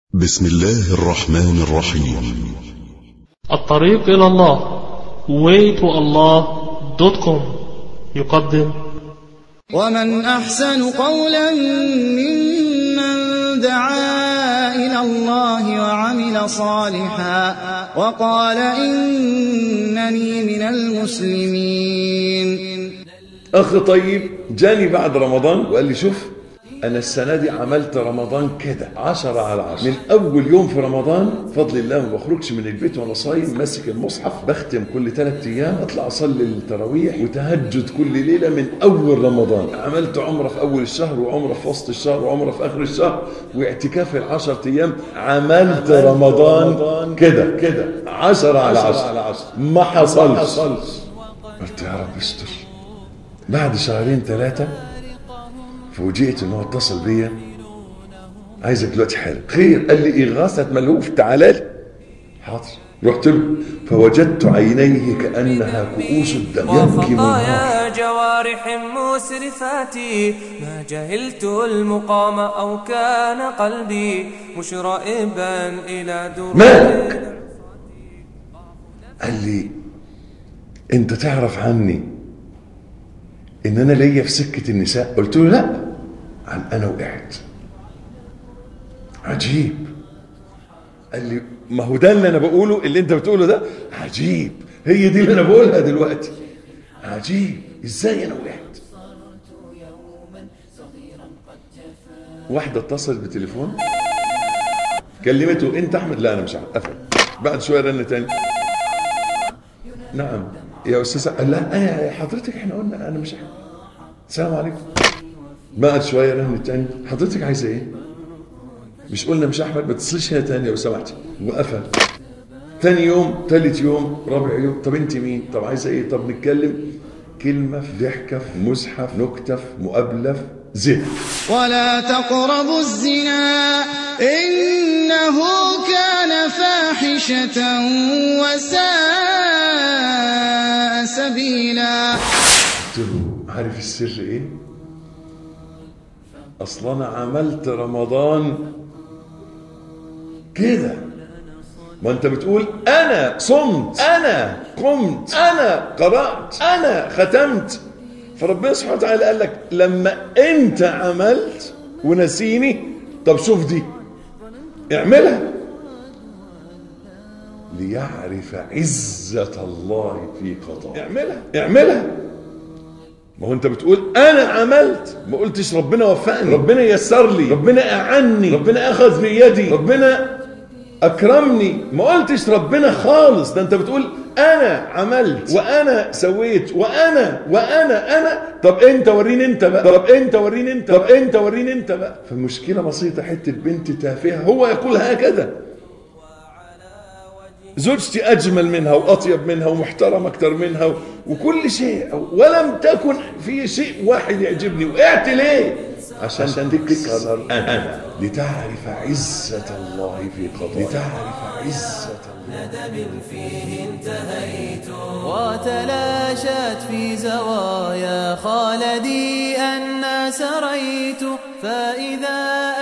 بسم الله الرحمن الرحيم الطريق إلى الله waytoallah.com يقدم ومن أحسن قولا ممن دعا إلى الله وعمل صالحا وقال إنني من المسلمين اخ طيب جاني بعد رمضان وقال لي شوف انا السنه دي عملت رمضان كده عشرة على عشرة من اول يوم في رمضان بفضل الله ما بخرجش من البيت وانا صايم ماسك المصحف بختم كل ثلاث ايام اطلع اصلي التراويح وتهجد كل ليله من اول رمضان عملت عمره في اول الشهر وعمره في وسط الشهر وعمره في اخر الشهر واعتكاف العشر ايام عملت رمضان كده كده عشرة على عشرة ما حصلش قلت يا رب استر بعد شهرين ثلاثة فوجئت ان هو اتصل بيا عايزك دلوقتي حالا خير قال لي إغاثة ملهوف تعالى لي حاضر رحت له فوجدت عينيه كأنها كؤوس الدم يبكي من نار وخطايا جوارح مسرفات ما جهلت المقام أو كان قلبي مشرئبا إلى درب مالك قال لي انت تعرف عني ان انا ليا في سكه النساء قلت له لا عن انا وقعت عجيب قال لي ما هو ده اللي انا بقوله اللي انت بتقوله ده عجيب هي دي اللي انا بقولها دلوقتي عجيب ازاي انا وقعت واحده اتصلت بالتليفون كلمته انت احمد لا انا مش احمد قفل بعد شويه رن تاني نعم يا استاذ قال لا انا يا حضرتك احنا قلنا انا مش احمد السلام عليكم بعد شويه رن تاني حضرتك عايزه ايه مش قلنا مش احمد ما تتصليش هنا تاني لو سمحتي وقفل تاني يوم تالت يوم رابع يوم طب انت مين طب عايزه ايه طب نتكلم كلمه في ضحكه في مزحف نكته في مقابله في ذهن ولا تقربوا الزنا إنه كان فاحشة وساء سبيلا قلت له عارف السر ايه اصلا انا عملت رمضان كده ما انت بتقول انا صمت انا قمت انا قرات انا ختمت فربنا سبحانه وتعالى قال لك لما انت عملت ونسيني طب شوف دي اعملها ليعرف عزة الله في قضاء اعملها اعملها ما هو انت بتقول انا عملت ما قلتش ربنا وفقني ربنا يسر لي ربنا اعني ربنا اخذ بيدي ربنا اكرمني ما قلتش ربنا خالص ده انت بتقول انا عملت وانا سويت وانا وانا انا طب انت وريني انت بقى طب انت وريني انت طب انت وريني انت بقى فالمشكله بسيطه حته بنت تافهه هو يقول هكذا زوجتي أجمل منها وأطيب منها ومحترم أكتر منها و- وكل شيء ولم تكن في شيء واحد يعجبني وقعت ليه عشان, عشان تكسر أنا لتعرف عزة الله في قضاء لتعرف عزة الله وتلاشت في زوايا خالدي أن سريت فإذا